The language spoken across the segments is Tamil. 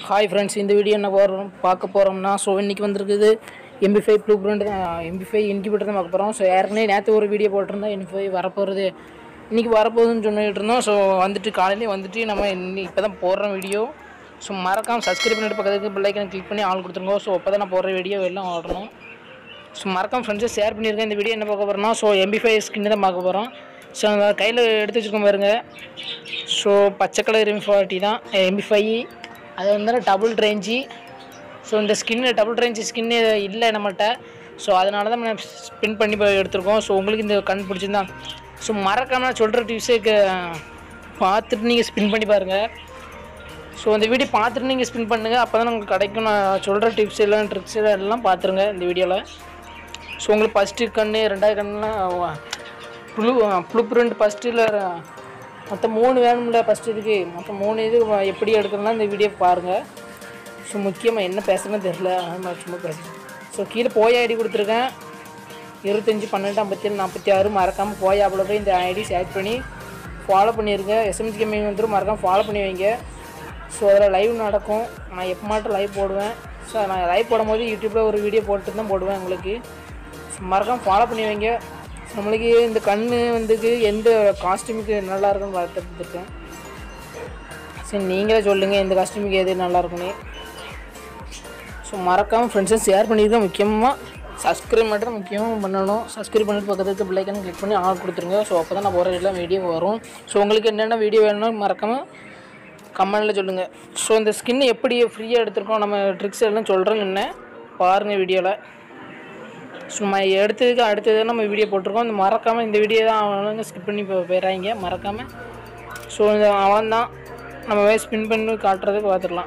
ஹாய் ஃப்ரெண்ட்ஸ் இந்த வீடியோ என்ன போகிறோம் பார்க்க போகிறோம்னா ஸோ இன்றைக்கி வந்திருக்குது எம்பி ஃபைவ் ப்ளூ பிரிண்ட் தான் எம்பி ஃபைவ் இன்கிபிட்டர் தான் பார்க்க போகிறோம் ஸோ ஏற்கனவே நேற்று ஒரு வீடியோ போட்டிருந்தோம் எம்பி ஃபைவ் வரப்போகிறது இன்றைக்கி வரப்போகுதுன்னு சொல்லிட்டு இருந்தோம் ஸோ வந்துட்டு காலையிலே வந்துட்டு நம்ம இன்னி இப்போ தான் போடுறோம் வீடியோ ஸோ மறக்காமல் சப்ஸ்கிரைப் பண்ணிட்டு பக்கத்துக்கு பிள்ளைக்கனை கிளிக் பண்ணி ஆள் கொடுத்துருங்க ஸோ அப்போ தான் நான் போடுற வீடியோ எல்லாம் ஓடணும் ஸோ மறக்காம ஃப்ரெண்ட்ஸை ஷேர் பண்ணியிருக்கேன் இந்த வீடியோ என்ன பார்க்க போகிறோம்னா ஸோ எம்பி ஃபைவ் ஸ்கின் தான் பார்க்க போகிறோம் ஸோ அந்த கையில் எடுத்து வச்சுருக்கோம் பாருங்க ஸோ பச்சை கலர் எம்பி ஃபார்ட்டி தான் எம்பி ஃபைவ் அது வந்து டபுள் ரேஞ்சு ஸோ இந்த ஸ்கின்னு டபுள் ரேஞ்சு ஸ்கின்னு இல்லை நம்மகிட்ட ஸோ அதனால தான் நம்ம ஸ்பின் பண்ணி போய் எடுத்திருக்கோம் ஸோ உங்களுக்கு இந்த கண் பிடிச்சிருந்தா ஸோ மறக்காம நான் சொல்கிற டிப்ஸுக்கு பார்த்துட்டு நீங்கள் ஸ்பின் பண்ணி பாருங்கள் ஸோ அந்த வீடியோ பார்த்துட்டு நீங்கள் ஸ்பின் பண்ணுங்கள் அப்போ தான் உங்களுக்கு கிடைக்கும் நான் சொல்கிற டிப்ஸ் எல்லாம் ட்ரிக்ஸ் எல்லாம் பார்த்துருங்க இந்த வீடியோவில் ஸோ உங்களுக்கு ஃபஸ்ட்டு கண்ணு ரெண்டாவது கண்ணுலாம் ப்ளூ ப்ளூ பிரிண்ட் ஃபஸ்ட்டில் மொத்தம் மூணு வேணும்ல ஃபஸ்ட் இதுக்கு மொத்தம் மூணு இது எப்படி எடுக்கணும்னா இந்த வீடியோ பாருங்கள் ஸோ முக்கியமாக என்ன பேசுகிறேன்னு தெரில ஆனால் சும்மா பேசுகிறேன் ஸோ கீழே போய் ஐடி கொடுத்துருக்கேன் இருபத்தஞ்சி பன்னெண்டு ஐம்பத்தேழு நாற்பத்தி ஆறு மறக்காமல் போய் அவ்வளோ போய் இந்த ஐடி சேட் பண்ணி ஃபாலோ பண்ணிடுங்க எஸ்எம்ஜி கம்மி வந்துடும் மறக்காமல் ஃபாலோ பண்ணி வைங்க ஸோ அதில் லைவ் நடக்கும் நான் எப்போ மட்டும் லைவ் போடுவேன் ஸோ நான் லைவ் போடும்போது யூடியூப்பில் ஒரு வீடியோ போட்டு தான் போடுவேன் உங்களுக்கு ஸோ மறக்காமல் ஃபாலோ பண்ணி வைங்க ஸோ நம்மளுக்கு இந்த கண் வந்துக்கு எந்த காஸ்டியூமுக்கு நல்லா இருக்குன்னு பார்த்துருக்கேன் சரி நீங்களே சொல்லுங்கள் எந்த காஸ்டியூமுக்கு எது நல்லா இருக்குன்னு ஸோ மறக்காமல் ஃப்ரெண்ட்ஸும் ஷேர் பண்ணியிருக்கேன் முக்கியமாக சப்ஸ்கிரைப் மட்டும் முக்கியமாக பண்ணணும் சப்ஸ்கிரைப் பண்ணிட்டு பக்கத்துக்கு பிள்ளைக்கன்னு கிளிக் பண்ணி ஆள் கொடுத்துருங்க ஸோ அப்போ தான் நான் போகிற எல்லாம் வீடியோ வரும் ஸோ உங்களுக்கு என்னென்ன வீடியோ வேணும்னு மறக்காமல் கமெண்டில் சொல்லுங்கள் ஸோ இந்த ஸ்கின் எப்படி ஃப்ரீயாக எடுத்திருக்கோம் நம்ம ட்ரிக்ஸ் எல்லாம் சொல்கிறேங்க என்ன பாருங்கள் வீடியோவில் ஸோ நம்ம எடுத்ததுக்கு அடுத்தது நம்ம வீடியோ போட்டிருக்கோம் இந்த மறக்காமல் இந்த வீடியோ தான் அவனுங்க ஸ்கிப் பண்ணி போ போயிடறாங்க மறக்காமல் ஸோ இந்த அவன் தான் நம்ம ஸ்பின் பண்ணி காட்டுறதுக்கு பார்த்துடலாம்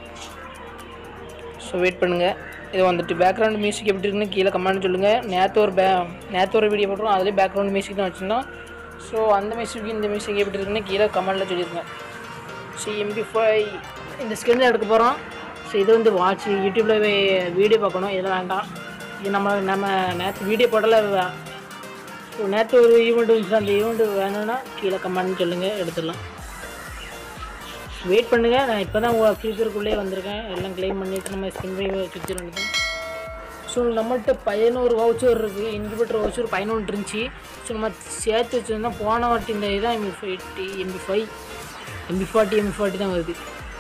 ஸோ வெயிட் பண்ணுங்கள் இது வந்துட்டு பேக்ரவுண்ட் மியூசிக் எப்படி இருக்குன்னு கீழே கமெண்ட் சொல்லுங்கள் நேற்று ஒரு பே நேற்று ஒரு வீடியோ போட்டுருவோம் அதுலேயே பேக்ரவுண்ட் மியூசிக் தான் வச்சுருந்தோம் ஸோ அந்த மியூசிக் இந்த மியூசிக் எப்படி இருக்குன்னு கீழே கமெண்ட்டில் சொல்லியிருக்கேன் ஸோ எம்பி ஃபைவ் இந்த ஸ்கின் எடுக்க போகிறோம் ஸோ இது வந்து வாட்ச் யூடியூப்பில் வீடியோ பார்க்கணும் இதெல்லாம் வேண்டாம் இது நம்ம நம்ம நேற்று வீடியோ போடல ஸோ நேற்று ஒரு ஈவெண்ட் இருந்துச்சு அந்த ஈவெண்ட் வேணும்னா கீழே கமெண்ட் சொல்லுங்கள் எடுத்துடலாம் வெயிட் பண்ணுங்கள் நான் இப்போ தான் உங்கள் ஃபியூச்சருக்குள்ளே வந்திருக்கேன் எல்லாம் க்ளைம் பண்ணிவிட்டு நம்ம ஸ்கின் பை ஃபியூச்சர் வந்துட்டோம் ஸோ நம்மகிட்ட பதினோரு வவுச்சர் இருக்குது இன்குபேட்டர் வவுச்சர் பதினொன்று இருந்துச்சு ஸோ நம்ம சேர்த்து வச்சுருந்தா போன வாட்டி இந்த இதான் MB fifty MB five MB forty MB forty தான் வருது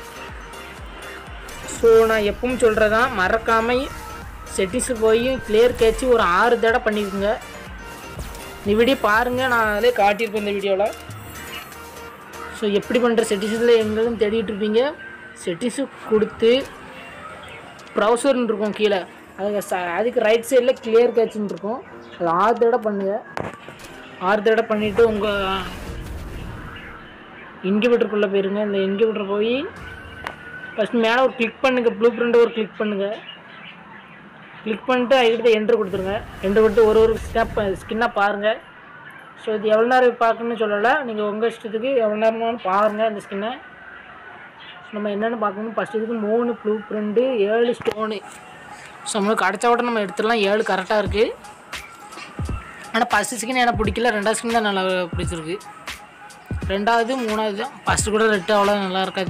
ஸோ நான் எப்பவும் சொல்கிறதான் மறக்காமல் செட்டிங்ஸு போய் கிளியர் கேட்சி ஒரு ஆறு தடவை பண்ணிக்கோங்க இந்த வீடியோ பாருங்கள் நான் அதிலே காட்டியிருப்பேன் இந்த வீடியோவில் ஸோ எப்படி பண்ணுற செட்டிங்ஸில் எங்களுக்கும் தேடிட்டு இருப்பீங்க செட்டிங்ஸு கொடுத்து ப்ரௌசர்னு இருக்கும் கீழே அதுக்கு ச அதுக்கு ரைட் சைடில் கிளியர் கேட்சுன்னு இருக்கும் அது ஆறு தடவை பண்ணுங்கள் ஆறு தடவை பண்ணிவிட்டு உங்கள் இன்குபேட்டருக்குள்ளே போயிருங்க இந்த இன்குபேட்டர் போய் ஃபஸ்ட் மேலே ஒரு கிளிக் பண்ணுங்கள் ப்ளூ பிரிண்ட் ஒரு கிளிக் பண்ணுங்கள் கிளிக் பண்ணிட்டு அதுக்கிட்ட என்ட்ரு கொடுத்துருங்க என்ட்ரு கொடுத்து ஒரு ஒரு ஸ்டெப் ஸ்கின்னாக பாருங்கள் ஸோ இது எவ்வளோ நேரம் பார்க்கணும்னு சொல்லலை நீங்கள் உங்கள் இஷ்டத்துக்கு எவ்வளோ நேரம்னாலும் பாருங்கள் இந்த ஸ்கின்னை நம்ம என்னென்னு பார்க்கணும் ஃபஸ்ட் இதுக்கு மூணு ப்ளூ பிரிண்ட்டு ஏழு ஸ்டோனு ஸோ நம்மளுக்கு அடைச்ச விட நம்ம எடுத்துடலாம் ஏழு கரெக்டாக இருக்குது ஆனால் ஃபஸ்ட்டு ஸ்கின் எனக்கு பிடிக்கல ரெண்டாவது ஸ்கின் தான் நல்லா பிடிச்சிருக்கு ரெண்டாவது மூணாவது தான் ஃபஸ்ட்டு கூட ரெட்டு அவ்வளோ நல்லா இருக்காது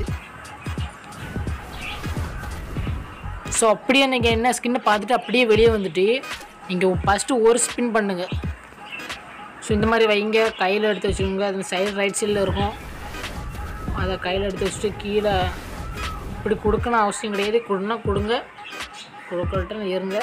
ஸோ அப்படியே நீங்கள் என்ன ஸ்கின்னை பார்த்துட்டு அப்படியே வெளியே வந்துட்டு நீங்கள் ஃபஸ்ட்டு ஒரு ஸ்பின் பண்ணுங்கள் ஸோ இந்த மாதிரி வைங்க கையில் எடுத்து வச்சுக்கோங்க அது சைடு ரைட் சைடில் இருக்கும் அதை கையில் எடுத்து வச்சுட்டு கீழே இப்படி கொடுக்கணும் அவசியம் கிடையாது கொடுனா கொடுங்க கொடுக்கட்டும் இருங்க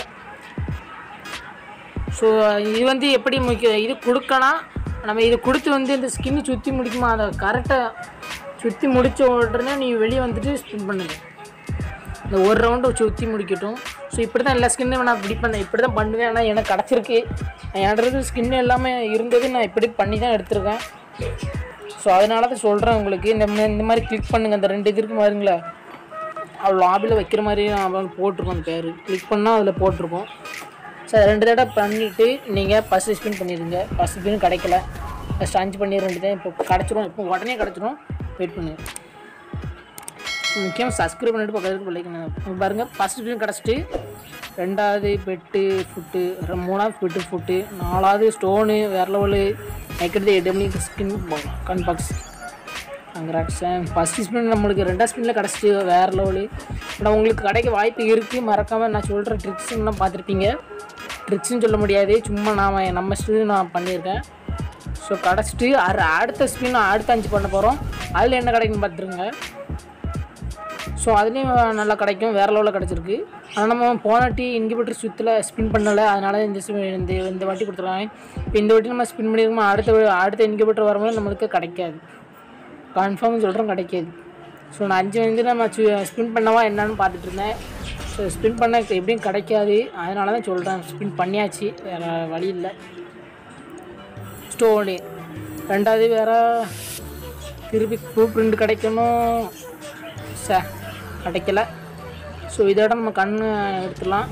ஸோ இது வந்து எப்படி முக்கிய இது கொடுக்கணும் நம்ம இது கொடுத்து வந்து இந்த ஸ்கின்னு சுற்றி முடிக்குமா அதை கரெக்டாக சுற்றி முடித்த உடனே நீ வெளியே வந்துட்டு ஸ்பின் பண்ணுங்க இந்த ஒரு ரவுண்டு சுற்றி முடிக்கட்டும் ஸோ இப்படி தான் எல்லா ஸ்கின்னும் நான் இப்படி பண்ணேன் இப்படி தான் பண்ணுவேன் ஆனால் எனக்கு கிடச்சிருக்கு என்னது ஸ்கின் எல்லாமே இருந்தது நான் இப்படி பண்ணி தான் எடுத்திருக்கேன் ஸோ அதனால தான் சொல்கிறேன் உங்களுக்கு இந்த மா- இந்த மாதிரி கிளிக் பண்ணுங்கள் அந்த ரெண்டு இது இருக்கு பாருங்களா அவ்வளோ லாபியில் வைக்கிற மாதிரி அவன் போட்டிருக்கோம் அந்த பேர் கிளிக் பண்ணால் அதில் போட்டிருக்கோம் ஸோ அது ரெண்டு தடவை பண்ணிவிட்டு நீங்கள் ஃபஸ்ட்டு ஸ்பின் பண்ணிடுங்க ஃபஸ்ட் ஸ்பின் கிடைக்கல ஃபஸ்ட் அஞ்சு பண்ணி ரெண்டு தான் இப்போ கிடச்சிரும் இப்போ உடனே கிடச்சிரும் வெயிட் பண்ணுங்க முக்கியமாக சப்ஸ்கிரைப் பண்ணிட்டு பக்கத்துக்கு பிள்ளைக்கணும் பாருங்கள் ஃபஸ்ட் ஸ்பின் கிடச்சிட்டு ரெண்டாவது பெட்டு ஃபுட்டு மூணாவது பெட்டு ஃபுட்டு நாலாவது ஸ்டோனு வேற லெவலு வைக்கிறது எடமி ஸ்கின் கன் பாக்ஸ் கங்க்ராக்ஷன் ஃபஸ்ட்டு ஸ்பின் நம்மளுக்கு ரெண்டாவது ஸ்பின்னில் கிடச்சிட்டு வேறு லெவலு ஆனால் உங்களுக்கு கிடைக்க வாய்ப்பு இருக்குது மறக்காமல் நான் சொல்கிற ட்ரிக்ஸுங்கெல்லாம் பார்த்துருப்பீங்க ட்ரிக்ஸ்னு சொல்ல முடியாது சும்மா நான் நம்ம ஸ்பின் நான் பண்ணியிருக்கேன் ஸோ கிடச்சிட்டு அரு அடுத்த ஸ்பின் அடுத்த அஞ்சு பண்ண போகிறோம் அதில் என்ன கிடைக்குன்னு பார்த்துருங்க ஸோ அதுலேயும் நல்லா கிடைக்கும் வேறு லெவலில் கிடச்சிருக்கு ஆனால் நம்ம போன டீ இன்கிபிட்டர் சுற்றில் ஸ்பின் பண்ணலை அதனால் இந்த spin- இந்த இந்த வாட்டி கொடுத்துருக்காங்க இப்போ இந்த வாட்டி நம்ம ஸ்பின் பண்ணியிருக்கோம் அடுத்த வ- அடுத்த இன்கிபிட்டர் வரும்போது நம்மளுக்கு கிடைக்காது கன்ஃபார்ம் சொல்கிறோம் கிடைக்காது ஸோ நான் அஞ்சு வந்து நம்ம ஸ்பின் பண்ணவா என்னன்னு பார்த்துட்டு இருந்தேன் ஸோ ஸ்பின் பண்ண எப்படியும் கிடைக்காது அதனால தான் சொல்கிறேன் ஸ்பின் பண்ணியாச்சு வேறு வழி இல்லை ஸ்டோனு ரெண்டாவது வேறு திருப்பி ப்ளூ பிரிண்ட் கிடைக்கணும் ச கிடைக்கல ஸோ இதோட நம்ம கண் எடுத்துடலாம்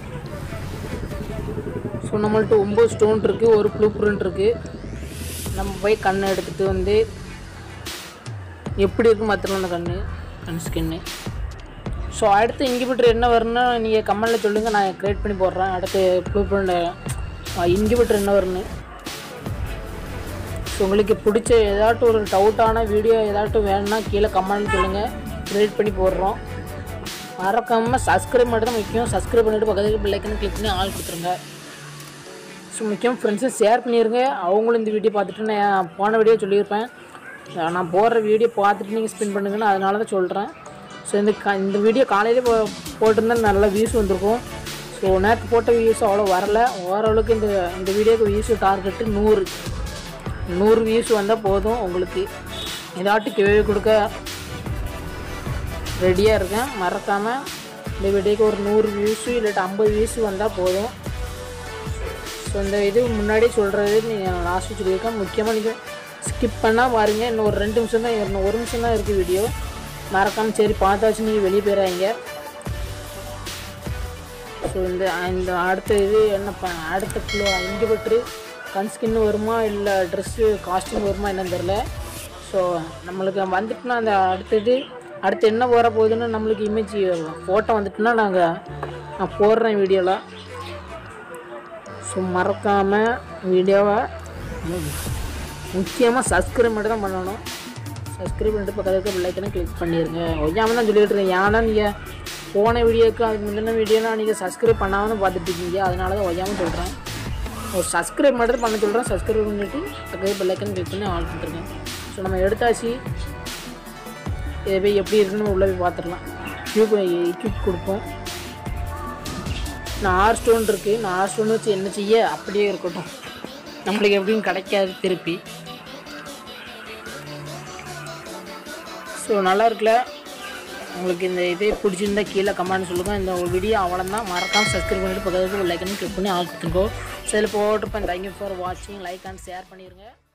ஸோ நம்மள்ட்ட ஒம்பது ஸ்டோன் இருக்குது ஒரு ப்ளூ பிரிண்ட் இருக்குது நம்ம போய் கண்ணை எடுத்துகிட்டு வந்து எப்படி இருக்கும் பார்த்துக்கலாம் அந்த கண்ணு கண் ஸ்கின்னு ஸோ அடுத்து இன்கிபிட்டர் என்ன வரும்னா நீங்கள் கமெண்டில் சொல்லுங்கள் நான் க்ரியேட் பண்ணி போடுறேன் அடுத்து ப்ளூ பிரிண்ட் இன்கிபிட்டர் என்ன வரும்னு ஸோ உங்களுக்கு பிடிச்ச ஏதாட்டும் ஒரு டவுட்டான வீடியோ ஏதாட்டும் வேணும்னா கீழே கமெண்ட் சொல்லுங்கள் க்ரியேட் பண்ணி போடுறோம் மறக்காமல் சப்ஸ்கிரைப் மட்டும் தான் முக்கியம் சப்ஸ்கிரைப் பண்ணிவிட்டு பக்கத்துக்கு பிள்ளைக்குன்னு கிளிக் பண்ணி ஆள் கொடுத்துருங்க ஸோ முக்கியம் ஃப்ரெண்ட்ஸும் ஷேர் பண்ணிடுங்க அவங்களும் இந்த வீடியோ பார்த்துட்டு நான் போன வீடியோ சொல்லியிருப்பேன் நான் போடுற வீடியோ பார்த்துட்டு நீங்கள் ஸ்பின் பண்ணுங்கன்னு அதனால தான் சொல்கிறேன் ஸோ இந்த க இந்த வீடியோ காலையிலே போ போட்டிருந்தா நல்ல வியூஸ் வந்திருக்கும் ஸோ நேற்று போட்ட வியூஸ் அவ்வளோ வரல ஓரளவுக்கு இந்த இந்த வீடியோக்கு வியூஸ் டார்கெட்டு நூறு நூறு வியூஸ் வந்தால் போதும் உங்களுக்கு ஏதாட்டு கேள்வி கொடுக்க ரெடியாக இருக்கேன் மறக்காமல் இந்த வீடியோக்கு ஒரு நூறு வியூஸு இல்லாட்டி ஐம்பது வியூஸ் வந்தால் போதும் ஸோ இந்த இது முன்னாடியே சொல்கிறது நீங்கள் லாஸ்ட்டு சொல்லியிருக்கேன் முக்கியமாக நீங்கள் ஸ்கிப் பண்ணால் பாருங்க இன்னும் ஒரு ரெண்டு நிமிஷம் தான் இன்னும் ஒரு நிமிஷம் தான் இருக்குது வீடியோ மறக்காமல் சரி பார்த்தாச்சும் நீங்கள் வெளியே போயிடாதீங்க ஸோ இந்த இந்த அடுத்த இது என்ன ப அடுத்த கிலோ இண்டிபெட்ரு கன் ஸ்கின் வருமா இல்லை ட்ரெஸ்ஸு காஸ்டியூம் வருமா என்னன்னு தெரில ஸோ நம்மளுக்கு வந்துட்டுனா அந்த அடுத்தது அடுத்து என்ன வர போகுதுன்னு நம்மளுக்கு இமேஜ் ஃபோட்டோ வந்துட்டுனா நாங்கள் நான் போடுறேன் வீடியோவில் ஸோ மறக்காமல் வீடியோவை முக்கியமாக சப்ஸ்கிரைப் மட்டும் தான் பண்ணணும் சப்ஸ்கிரைப் பண்ணிட்டு பக்கத்தில் இருக்க பிள்ளைக்கனை கிளிக் பண்ணிடுங்க ஒய்யாமல் தான் சொல்லிட்டு இருக்கேன் ஏன்னா நீங்கள் போன வீடியோக்கு அதுக்கு முந்தின வீடியோலாம் நீங்கள் சப்ஸ்கிரைப் பண்ணாமல் பார்த்துட்டு இருக்கீங்க அதனால தான் ஒய்யாமல் சொல்கிறேன் ஒரு சப்ஸ்கிரைப் மட்டும் பண்ண சொல்கிறேன் சப்ஸ்கிரைப் பண்ணிவிட்டு பக்கத்தில் பிள்ளைக்கன் கிளிக் பண்ணி ஆள் பண்ணிட்டுருக்கேன் ஸோ நம்ம எடுத்தாச்சு இதை போய் எப்படி இருக்குன்னு உள்ளே போய் பார்த்துடலாம் க்யூப் க்யூப் கொடுப்போம் நான் ஆறு ஸ்டோன் இருக்குது நான் ஆறு ஸ்டோன் வச்சு என்ன செய்ய அப்படியே இருக்கட்டும் நம்மளுக்கு எப்படியும் கிடைக்காது திருப்பி ஸோ நல்லா இருக்குல்ல உங்களுக்கு இந்த இது பிடிச்சிருந்தா கீழே கமெண்ட் சொல்லுங்கள் இந்த ஒரு வீடியோ அவ்வளோதான் மறக்காமல் சப்ஸ்கிரைப் பண்ணிட்டு பக்கத்துக்கு லைக் பண்ணி கிளிக் பண்ணி ஆள் கொடுத்துருக்கோம் ஸோ இதில் போட்டிருப்பேன் தேங்க்யூ ஃபார் வாட்சிங் லைக் அண்ட் ஷேர் பண்ணிடுங்க